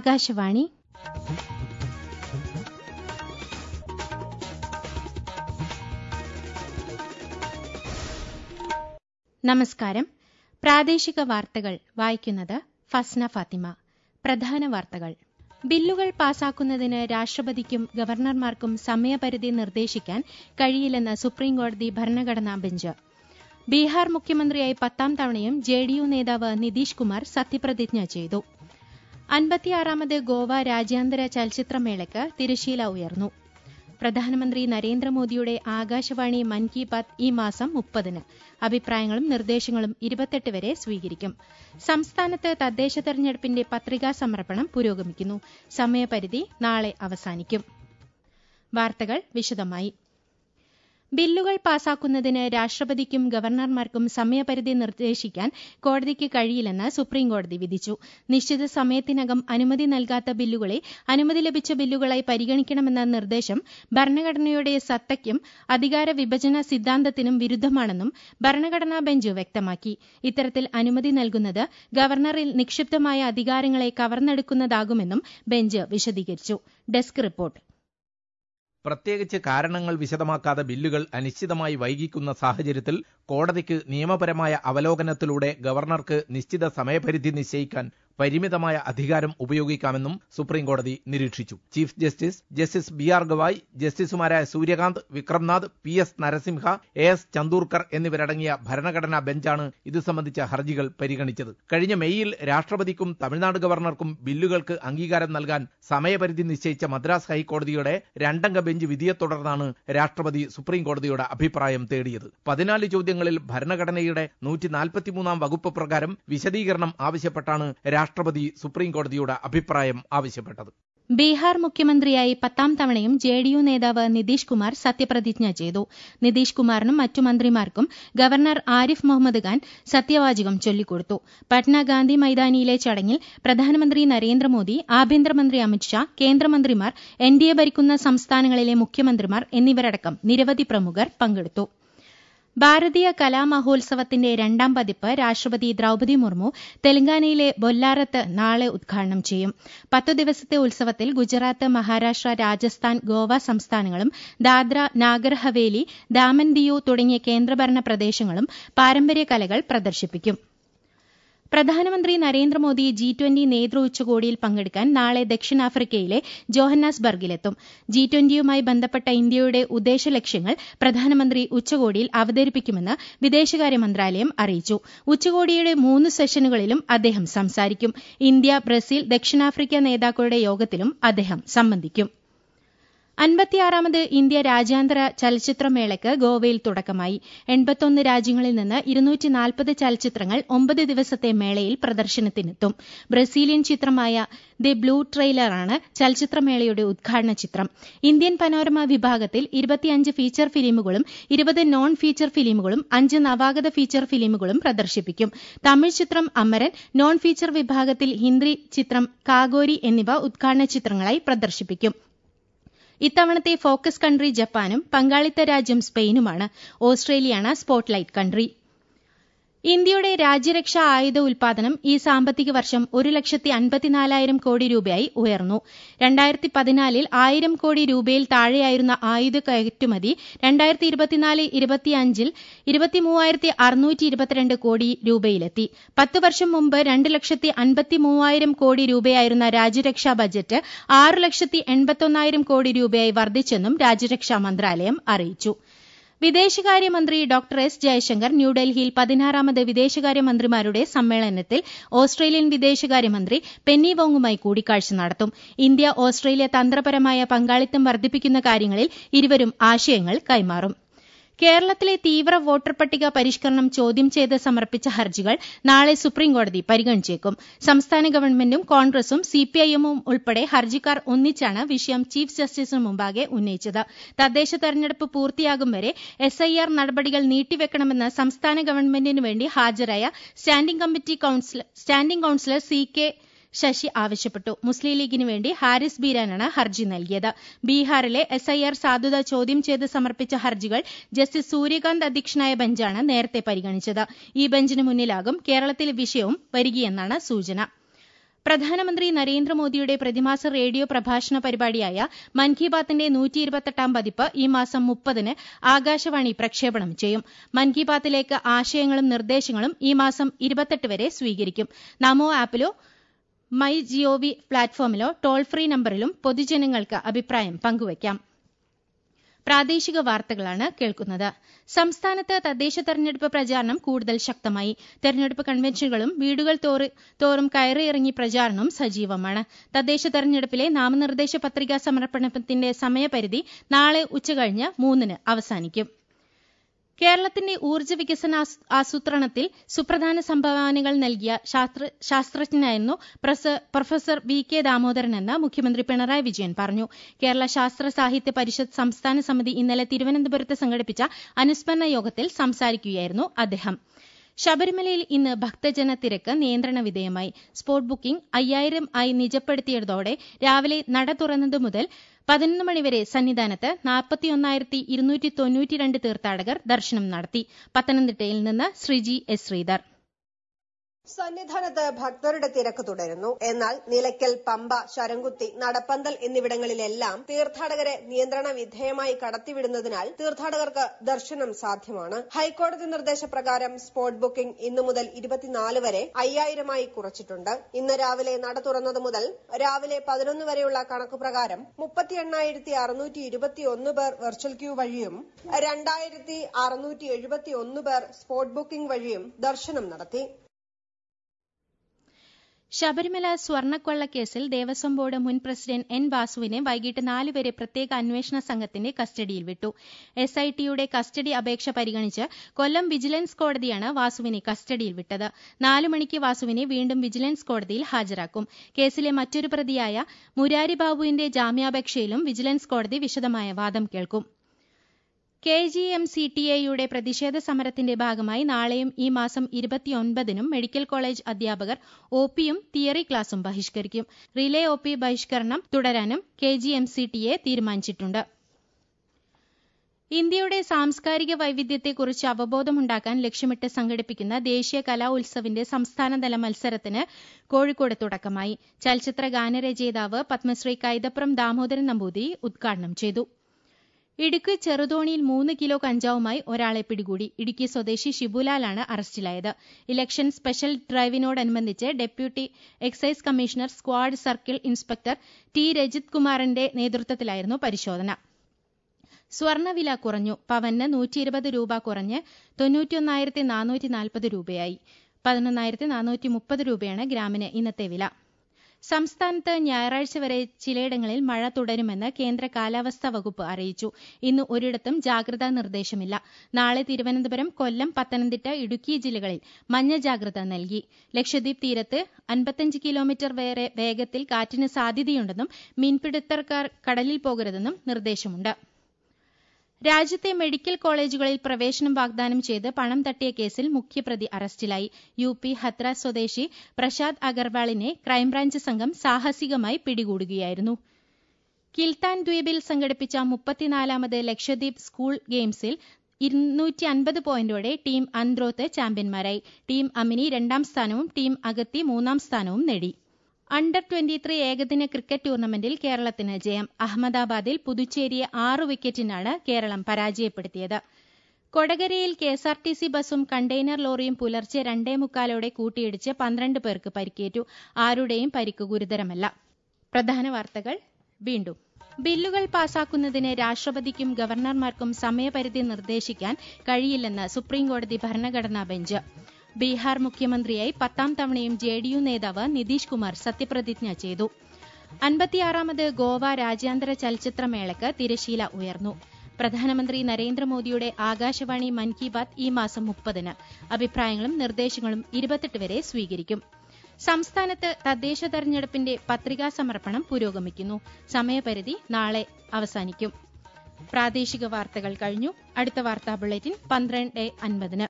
ആകാശവാണി നമസ്കാരം പ്രാദേശിക വാർത്തകൾ വായിക്കുന്നത് ഫസ്ന ഫാത്തിമ പ്രധാന വാർത്തകൾ ബില്ലുകൾ പാസാക്കുന്നതിന് രാഷ്ട്രപതിക്കും ഗവർണർമാർക്കും സമയപരിധി നിർദ്ദേശിക്കാൻ കഴിയില്ലെന്ന് സുപ്രീംകോടതി ഭരണഘടനാ ബെഞ്ച് ബീഹാർ മുഖ്യമന്ത്രിയായി പത്താം തവണയും ജെഡിയു നേതാവ് നിതീഷ് കുമാർ സത്യപ്രതിജ്ഞ ചെയ്തു അൻപത്തിയാറാമത് ഗോവ രാജ്യാന്തര ചലച്ചിത്രമേളയ്ക്ക് തിരശീല ഉയർന്നു പ്രധാനമന്ത്രി നരേന്ദ്രമോദിയുടെ ആകാശവാണി മൻ കി ബാത് ഈ മാസം മുപ്പതിന് അഭിപ്രായങ്ങളും നിർദ്ദേശങ്ങളും ഇരുപത്തെട്ട് വരെ സ്വീകരിക്കും സംസ്ഥാനത്ത് തദ്ദേശ തെരഞ്ഞെടുപ്പിന്റെ പത്രികാ സമർപ്പണം പുരോഗമിക്കുന്നു സമയപരിധി നാളെ അവസാനിക്കും വാർത്തകൾ വിശദമായി ബില്ലുകൾ പാസാക്കുന്നതിന് രാഷ്ട്രപതിക്കും ഗവർണർമാർക്കും സമയപരിധി നിർദ്ദേശിക്കാൻ കോടതിക്ക് കഴിയില്ലെന്ന് സുപ്രീംകോടതി വിധിച്ചു നിശ്ചിത സമയത്തിനകം അനുമതി നൽകാത്ത ബില്ലുകളെ അനുമതി ലഭിച്ച ബില്ലുകളായി പരിഗണിക്കണമെന്ന നിർദ്ദേശം ഭരണഘടനയുടെ സത്തയ്ക്കും അധികാര വിഭജന സിദ്ധാന്തത്തിനും വിരുദ്ധമാണെന്നും ഭരണഘടനാ ബെഞ്ച് വ്യക്തമാക്കി ഇത്തരത്തിൽ അനുമതി നൽകുന്നത് ഗവർണറിൽ നിക്ഷിപ്തമായ അധികാരങ്ങളെ കവർന്നെടുക്കുന്നതാകുമെന്നും ബെഞ്ച് വിശദീകരിച്ചു ഡെസ്ക് റിപ്പോർട്ട് പ്രത്യേകിച്ച് കാരണങ്ങൾ വിശദമാക്കാതെ ബില്ലുകൾ അനിശ്ചിതമായി വൈകിക്കുന്ന സാഹചര്യത്തിൽ കോടതിക്ക് നിയമപരമായ അവലോകനത്തിലൂടെ ഗവർണർക്ക് നിശ്ചിത സമയപരിധി നിശ്ചയിക്കാൻ പരിമിതമായ അധികാരം ഉപയോഗിക്കാമെന്നും സുപ്രീംകോടതി നിരീക്ഷിച്ചു chief justice justice B R Gavai ജസ്റ്റിസുമാരായ Suryakant Vikramnath P S Narasimha A S Chandurkar എന്നിവരടങ്ങിയ ഭരണഘടനാ ബെഞ്ചാണ് ഇത് സംബന്ധിച്ച ഹർജികൾ പരിഗണിച്ചത് കഴിഞ്ഞ മെയ്യിൽ രാഷ്ട്രപതിക്കും തമിഴ്നാട് ഗവർണർക്കും ബില്ലുകൾക്ക് അംഗീകാരം നൽകാൻ സമയപരിധി നിശ്ചയിച്ച മദ്രാസ് ഹൈക്കോടതിയുടെ രണ്ടംഗ ബെഞ്ച് വിധിയെ തുടർന്നാണ് രാഷ്ട്രപതി സുപ്രീംകോടതിയുടെ അഭിപ്രായം തേടിയത് പതിനാല് ചോദ്യങ്ങളിൽ ഭരണഘടനയുടെ നൂറ്റി നാൽപ്പത്തിമൂന്നാം വകുപ്പ് പ്രകാരം വിശദീകരണം ആവശ്യപ്പെട്ടാണ് രാഷ്ട്രപതി സുപ്രീംകോടതിയുടെ അഭിപ്രായം ആവശ്യപ്പെട്ടത് ബീഹാർ മുഖ്യമന്ത്രിയായി പത്താം തവണയും ജെഡിയു നേതാവ് നിതീഷ് കുമാർ സത്യപ്രതിജ്ഞ ചെയ്തു നിതീഷ് കുമാറിനും മറ്റു മന്ത്രിമാർക്കും ഗവർണർ ആരിഫ് മുഹമ്മദ് ഖാൻ സത്യവാചകം ചൊല്ലിക്കൊടുത്തു പട്ന ഗാന്ധി മൈതാനിയിലെ ചടങ്ങിൽ പ്രധാനമന്ത്രി നരേന്ദ്രമോദി ആഭ്യന്തരമന്ത്രി അമിത്ഷാ കേന്ദ്രമന്ത്രിമാർ എൻഡിഎ ഭരിക്കുന്ന സംസ്ഥാനങ്ങളിലെ മുഖ്യമന്ത്രിമാർ എന്നിവരടക്കം നിരവധി പ്രമുഖർ പങ്കെടുത്തു ഭാരതീയ കലാമഹോത്സവത്തിന്റെ രണ്ടാം പതിപ്പ് രാഷ്ട്രപതി ദ്രൌപതി മുർമു തെലങ്കാനയിലെ ബൊല്ലാരത്ത് നാളെ ഉദ്ഘാടനം ചെയ്യും പത്തു ദിവസത്തെ ഉത്സവത്തിൽ ഗുജറാത്ത് മഹാരാഷ്ട്ര രാജസ്ഥാൻ ഗോവ സംസ്ഥാനങ്ങളും ദാദ്ര നാഗർ ഹവേലി ദാമൻ ദിയു തുടങ്ങിയ കേന്ദ്രഭരണ പ്രദേശങ്ങളും പാരമ്പര്യ കലകൾ പ്രദർശിപ്പിക്കും പ്രധാനമന്ത്രി നരേന്ദ്രമോദി ജി ട്വന്റി നേതൃ ഉച്ചകോടിയിൽ പങ്കെടുക്കാൻ നാളെ ദക്ഷിണാഫ്രിക്കയിലെ ജോഹന്നാസ്ബർഗിലെത്തും ജി ട്വന്റിയുമായി ബന്ധപ്പെട്ട ഇന്ത്യയുടെ ഉദ്ദേശ ലക്ഷ്യങ്ങൾ പ്രധാനമന്ത്രി ഉച്ചകോടിയിൽ അവതരിപ്പിക്കുമെന്ന് വിദേശകാര്യ മന്ത്രാലയം അറിയിച്ചു ഉച്ചകോടിയുടെ മൂന്ന് സെഷനുകളിലും അദ്ദേഹം സംസാരിക്കും ഇന്ത്യ ബ്രസീൽ ദക്ഷിണാഫ്രിക്ക നേതാക്കളുടെ യോഗത്തിലും അദ്ദേഹം സംബന്ധിക്കും അൻപത്തിയാറാമത് ഇന്ത്യ രാജ്യാന്തര ചലച്ചിത്രമേളയ്ക്ക് ഗോവയിൽ തുടക്കമായി എൺപത്തൊന്ന് രാജ്യങ്ങളിൽ നിന്ന് ഇരുന്നൂറ്റി നാൽപ്പത് ചലച്ചിത്രങ്ങൾ ഒമ്പത് ദിവസത്തെ മേളയിൽ പ്രദർശനത്തിനെത്തും ബ്രസീലിയൻ ചിത്രമായ ദി ബ്ലൂ ട്രെയിലറാണ് ചലച്ചിത്രമേളയുടെ ഉദ്ഘാടന ചിത്രം ഇന്ത്യൻ പനോരമ വിഭാഗത്തിൽ ഇരുപത്തിയഞ്ച് ഫീച്ചർ ഫിലിമുകളും ഇരുപത് നോൺ ഫീച്ചർ ഫിലിമുകളും അഞ്ച് നവാഗത ഫീച്ചർ ഫിലിമുകളും പ്രദർശിപ്പിക്കും തമിഴ് ചിത്രം അമരൻ നോൺ ഫീച്ചർ വിഭാഗത്തിൽ ഹിന്ദി ചിത്രം കാഗോരി എന്നിവ ഉദ്ഘാടന ചിത്രങ്ങളായി പ്രദർശിപ്പിക്കും ഇത്തവണത്തെ ഫോക്കസ് കൺട്രി ജപ്പാനും പങ്കാളിത്ത രാജ്യം സ്പെയിനുമാണ് ഓസ്ട്രേലിയയാണ് സ്പോട്ട്ലൈറ്റ് കൺട്രി ഇന്ത്യയുടെ രാജ്യരക്ഷാ ആയുധ ഉൽപാദനം ഈ സാമ്പത്തിക വർഷം ഒരു ലക്ഷത്തി അൻപത്തിനാലായിരം കോടി രൂപയായി ഉയർന്നു രണ്ടായിരത്തി പതിനാലിൽ ആയിരം കോടി രൂപയിൽ താഴെയായിരുന്ന ആയുധ കയറ്റുമതി രണ്ടായിരത്തി ഇരുപത്തിനാല് ഇരുപത്തിയഞ്ചിൽ ഇരുപത്തിമൂവായിരത്തി അറുന്നൂറ്റി ഇരുപത്തിരണ്ട് കോടി രൂപയിലെത്തി പത്ത് വർഷം മുമ്പ് രണ്ട് ലക്ഷത്തി അൻപത്തി മൂവായിരം കോടി രൂപയായിരുന്ന രാജ്യരക്ഷാ ബജറ്റ് ആറ് ലക്ഷത്തി എൺപത്തൊന്നായിരം കോടി രൂപയായി വർദ്ധിച്ചെന്നും രാജ്യരക്ഷാ മന്ത്രാലയം അറിയിച്ചു വിദേശകാര്യമന്ത്രി ഡോക്ടർ എസ് ജയശങ്കർ ന്യൂഡൽഹിയിൽ പതിനാറാമത് വിദേശകാര്യമന്ത്രിമാരുടെ സമ്മേളനത്തിൽ ഓസ്ട്രേലിയൻ വിദേശകാര്യമന്ത്രി പെന്നി വോങ്ങുമായി കൂടിക്കാഴ്ച നടത്തും ഇന്ത്യ ഓസ്ട്രേലിയ തന്ത്രപരമായ പങ്കാളിത്തം വർദ്ധിപ്പിക്കുന്ന കാര്യങ്ങളിൽ ഇരുവരും ആശയങ്ങൾ കൈമാറും കേരളത്തിലെ തീവ്ര വോട്ടർ പട്ടിക പരിഷ്കരണം ചോദ്യം ചെയ്ത് സമർപ്പിച്ച ഹർജികൾ നാളെ സുപ്രീംകോടതി പരിഗണിച്ചേക്കും സംസ്ഥാന ഗവൺമെന്റും കോൺഗ്രസും സിപിഐഎമ്മും ഉൾപ്പെടെ ഹർജിക്കാർ ഒന്നിച്ചാണ് വിഷയം ചീഫ് ജസ്റ്റിസിന് മുമ്പാകെ ഉന്നയിച്ചത് തദ്ദേശ തെരഞ്ഞെടുപ്പ് പൂർത്തിയാകും വരെ എസ്ഐആർ നടപടികൾ നീട്ടിവെക്കണമെന്ന് സംസ്ഥാന ഗവൺമെന്റിനു വേണ്ടി ഹാജരായ standing committee standing councillor C K Sasi ആവശ്യപ്പെട്ടു മുസ്ലിം ലീഗിന് വേണ്ടി ഹാരിസ് ബീരാനാണ് ഹർജി നൽകിയത് ബീഹാറിലെ എസ്ഐആർ സാധുത ചോദ്യം ചെയ്ത് സമർപ്പിച്ച ഹർജികൾ ജസ്റ്റിസ് സൂര്യകാന്ത് അധ്യക്ഷനായ ബെഞ്ചാണ് നേരത്തെ പരിഗണിച്ചത് ഈ ബെഞ്ചിന് മുന്നിലാകും കേരളത്തിലെ വിഷയവും വരികയെന്നാണ് സൂചന പ്രധാനമന്ത്രി നരേന്ദ്രമോദിയുടെ പ്രതിമാസ റേഡിയോ പ്രഭാഷണ പരിപാടിയായ മൻ കി ബാത്തിന്റെ നൂറ്റി ഇരുപത്തെട്ടാം പതിപ്പ് ഈ മാസം മുപ്പതിന് ആകാശവാണി പ്രക്ഷേപണം ചെയ്യും മൻ കി ബാത്തിലേക്ക് ആശയങ്ങളും നിർദ്ദേശങ്ങളും ഈ മാസം ഇരുപത്തെട്ട് വരെ സ്വീകരിക്കും നമോ ആപ്പിലോ മൈ ജിഒവി പ്ലാറ്റ്ഫോമിലോ ടോൾ ഫ്രീ നമ്പറിലും പൊതുജനങ്ങൾക്ക് അഭിപ്രായം പങ്കുവയ്ക്കാം പ്രാദേശിക വാർത്തകളാണ് കേൾക്കുന്നത് സംസ്ഥാനത്ത് തദ്ദേശ തെരഞ്ഞെടുപ്പ് പ്രചാരണം കൂടുതൽ ശക്തമായി തെരഞ്ഞെടുപ്പ് കൺവെൻഷനുകളും വീടുകൾ തോറും കയറിയിറങ്ങി പ്രചാരണവും സജീവമാണ് തദ്ദേശ തെരഞ്ഞെടുപ്പിലെ നാമനിർദ്ദേശ പത്രികാ സമർപ്പണത്തിന്റെ സമയപരിധി നാളെ ഉച്ചകഴിഞ്ഞ് മൂന്നിന് അവസാനിക്കും കേരളത്തിന്റെ ഊർജ്ജ വികസന ആസൂത്രണത്തിൽ സുപ്രധാന സംഭാവനകൾ നൽകിയ ശാസ്ത്രജ്ഞനായിരുന്നു പ്രൊഫസർ വി കെ ദാമോദരൻ എന്ന് മുഖ്യമന്ത്രി പിണറായി വിജയൻ പറഞ്ഞു കേരള ശാസ്ത്ര സാഹിത്യ പരിഷത്ത് സംസ്ഥാന സമിതി ഇന്നലെ തിരുവനന്തപുരത്ത് സംഘടിപ്പിച്ച അനുസ്മരണ യോഗത്തിൽ സംസാരിക്കുകയായിരുന്നു അദ്ദേഹം ശബരിമലയിൽ ഇന്ന് ഭക്തജന തിരക്ക് നിയന്ത്രണ വിധേയമായി സ്പോട്ട് ബുക്കിംഗ് അയ്യായിരം ആയി നിജപ്പെടുത്തിയതോടെ രാവിലെ നട തുറന്നതു മുതൽ പതിനൊന്ന് മണിവരെ സന്നിധാനത്ത് നാൽപ്പത്തിയൊന്നായിരത്തി ഇരുന്നൂറ്റി തൊണ്ണൂറ്റിരണ്ട് തീർത്ഥാടകർ ദർശനം നടത്തി പത്തനംതിട്ടയിൽ നിന്ന് ശ്രീജി എസ് ശ്രീധർ സന്നിധാനത്ത് ഭക്തരുടെ തിരക്ക് തുടരുന്നു എന്നാൽ നിലയ്ക്കൽ പമ്പ ശരംകുത്തി നടപ്പന്തൽ എന്നിവിടങ്ങളിലെല്ലാം തീർത്ഥാടകരെ നിയന്ത്രണ വിധേയമായി കടത്തിവിടുന്നതിനാൽ തീർത്ഥാടകർക്ക് ദർശനം സാധ്യമാണ് ഹൈക്കോടതി നിർദ്ദേശപ്രകാരം സ്പോട്ട് ബുക്കിംഗ് ഇന്നു മുതൽ ഇരുപത്തിനാല് വരെ അയ്യായിരമായി കുറച്ചിട്ടുണ്ട് ഇന്ന് രാവിലെ നട തുറന്നത് മുതൽ രാവിലെ പതിനൊന്ന് വരെയുള്ള കണക്ക് പ്രകാരം മുപ്പത്തി എണ്ണായിരത്തി അറുന്നൂറ്റി ഇരുപത്തിയൊന്ന് പേർ വെർച്വൽ ക്യൂ വഴിയും രണ്ടായിരത്തി അറുന്നൂറ്റി എഴുപത്തി ഒന്ന് പേർ സ്പോട്ട് ബുക്കിംഗ് വഴിയും ദർശനം നടത്തി ശബരിമല സ്വർണ്ണക്കൊള്ളക്കേസിൽ ദേവസ്വം ബോർഡ് മുൻ പ്രസിഡന്റ് എൻ വാസുവിനെ വൈകിട്ട് നാല് വരെ പ്രത്യേക അന്വേഷണ സംഘത്തിന്റെ കസ്റ്റഡിയിൽ വിട്ടു എസ്ഐടിയുടെ കസ്റ്റഡി അപേക്ഷ പരിഗണിച്ച് കൊല്ലം വിജിലൻസ് കോടതിയാണ് വാസുവിനെ കസ്റ്റഡിയിൽ വിട്ടത് നാലു മണിക്ക് വാസുവിനെ വീണ്ടും വിജിലൻസ് കോടതിയിൽ ഹാജരാക്കും കേസിലെ മറ്റൊരു പ്രതിയായ മുരാരി ബാബുവിന്റെ ജാമ്യാപേക്ഷയിലും വിജിലൻസ് കോടതി വിശദമായ വാദം കേൾക്കും K G M C T എയുടെ പ്രതിഷേധ സമരത്തിന്റെ ഭാഗമായി നാളെയും ഈ മാസം ഇരുപത്തിയൊൻപതിനും മെഡിക്കൽ കോളേജ് അധ്യാപകർ ഒ പിയും തിയറി ക്ലാസും ബഹിഷ്കരിക്കും റിലേ ഒ പി ബഹിഷ്കരണം തുടരാനും K G M C T A തീരുമാനിച്ചിട്ടുണ്ട് ഇന്ത്യയുടെ സാംസ്കാരിക വൈവിധ്യത്തെക്കുറിച്ച് അവബോധമുണ്ടാക്കാൻ ലക്ഷ്യമിട്ട് സംഘടിപ്പിക്കുന്ന ദേശീയ കലാ ഉത്സവിന്റെ സംസ്ഥാനതല മത്സരത്തിന് കോഴിക്കോട് തുടക്കമായി ചലച്ചിത്ര ഗാനരചയിതാവ് പത്മശ്രീ കൈതപ്രം ദാമോദരൻ നമ്പൂതിരി ഉദ്ഘാടനം ചെയ്തു ഇടുക്കി ചെറുതോണിയിൽ മൂന്ന് കിലോ കഞ്ചാവുമായി ഒരാളെ പിടികൂടി ഇടുക്കി സ്വദേശി ഷിബുലാലാണ് അറസ്റ്റിലായത് ഇലക്ഷൻ സ്പെഷ്യൽ ഡ്രൈവിനോടനുബന്ധിച്ച് deputy excise commissioner squad circle inspector T Rajith കുമാറിന്റെ നേതൃത്വത്തിലായിരുന്നു പരിശോധന സ്വർണ്ണവില കുറഞ്ഞു പവന് നൂറ്റി ഇരുപത് രൂപ കുറഞ്ഞ് തൊണ്ണൂറ്റിയൊന്നായിരത്തി നാനൂറ്റി നാൽപ്പത് രൂപയായി പതിനൊന്നായിരത്തി നാനൂറ്റി മുപ്പത് രൂപയാണ് ഗ്രാമിന് ഇന്നത്തെ വില സംസ്ഥാനത്ത് ഞായറാഴ്ച വരെ ചിലയിടങ്ങളിൽ മഴ തുടരുമെന്ന് കേന്ദ്ര കാലാവസ്ഥാ വകുപ്പ് അറിയിച്ചു ഇന്ന് ഒരിടത്തും ജാഗ്രതാ നിർദ്ദേശമില്ല നാളെ തിരുവനന്തപുരം കൊല്ലം പത്തനംതിട്ട ഇടുക്കി ജില്ലകളിൽ മഞ്ഞ ജാഗ്രത നൽകി ലക്ഷദ്വീപ് തീരത്ത് അൻപത്തഞ്ച് കിലോമീറ്റർ വരെ വേഗത്തിൽ കാറ്റിന് സാധ്യതയുണ്ടെന്നും മീൻപിടുത്തക്കാർ കടലിൽ പോകരുതെന്നും നിർദ്ദേശമുണ്ട് രാജ്യത്തെ മെഡിക്കൽ കോളേജുകളിൽ പ്രവേശനം വാഗ്ദാനം ചെയ്ത് പണം തട്ടിയ കേസിൽ മുഖ്യപ്രതി അറസ്റ്റിലായി യു പി ഹത്ര സ്വദേശി പ്രശാദ് അഗർവാളിനെ ക്രൈംബ്രാഞ്ച് സംഘം സാഹസികമായി പിടികൂടുകയായിരുന്നു കിൽത്താൻ ദ്വീപിൽ സംഘടിപ്പിച്ച മുപ്പത്തിനാലാമത് ലക്ഷദ്വീപ് സ്കൂൾ ഗെയിംസിൽ ഇരുന്നൂറ്റി അൻപത് പോയിന്റോടെ ടീം അന്ത്രോത്ത് ചാമ്പ്യന്മാരായി ടീം അമിനി രണ്ടാം സ്ഥാനവും ടീം അഗത്തി മൂന്നാം സ്ഥാനവും നേടി അണ്ടർ ട്വന്റി ത്രീ ഏകദിന ക്രിക്കറ്റ് ടൂർണമെന്റിൽ കേരളത്തിന് ജയം അഹമ്മദാബാദിൽ പുതുച്ചേരിയെ ആറ് വിക്കറ്റിനാണ് കേരളം പരാജയപ്പെടുത്തിയത് കൊടകരയിൽ കെഎസ്ആർടിസി ബസും കണ്ടെയ്നർ ലോറിയും പുലർച്ചെ രണ്ടേ മുക്കാലോടെ കൂട്ടിയിടിച്ച് പന്ത്രണ്ട് പേർക്ക് പരിക്കേറ്റു ആരുടെയും പരിക്ക് ഗുരുതരമല്ല പ്രധാന വാർത്തകൾ വീണ്ടും ബില്ലുകൾ പാസാക്കുന്നതിന് രാഷ്ട്രപതിക്കും ഗവർണർമാർക്കും സമയപരിധി നിർദ്ദേശിക്കാൻ കഴിയില്ലെന്ന് സുപ്രീംകോടതി ഭരണഘടനാ ബെഞ്ച് ബീഹാർ മുഖ്യമന്ത്രിയായി പത്താം തവണയും ജെ ഡി യു നേതാവ് നിതീഷ് കുമാർ സത്യപ്രതിജ്ഞ ചെയ്തു അൻപത്തിയാറാമത് ഗോവ രാജ്യാന്തര ചലച്ചിത്രമേളയ്ക്ക് തിരശീല ഉയർന്നു പ്രധാനമന്ത്രി നരേന്ദ്രമോദിയുടെ ആകാശവാണി മൻ കി ബാത് ഈ മാസം മുപ്പതിന് അഭിപ്രായങ്ങളും നിർദ്ദേശങ്ങളും ഇരുപത്തെട്ട് വരെ സ്വീകരിക്കും സംസ്ഥാനത്ത് തദ്ദേശ തെരഞ്ഞെടുപ്പിന്റെ പത്രികാ സമർപ്പണം പുരോഗമിക്കുന്നു സമയപരിധി നാളെ അവസാനിക്കും പ്രാദേശിക വാർത്തകൾ കഴിഞ്ഞു അടുത്ത വാർത്താ ബുള്ളറ്റിൻ പന്ത്രണ്ട് അൻപതിന്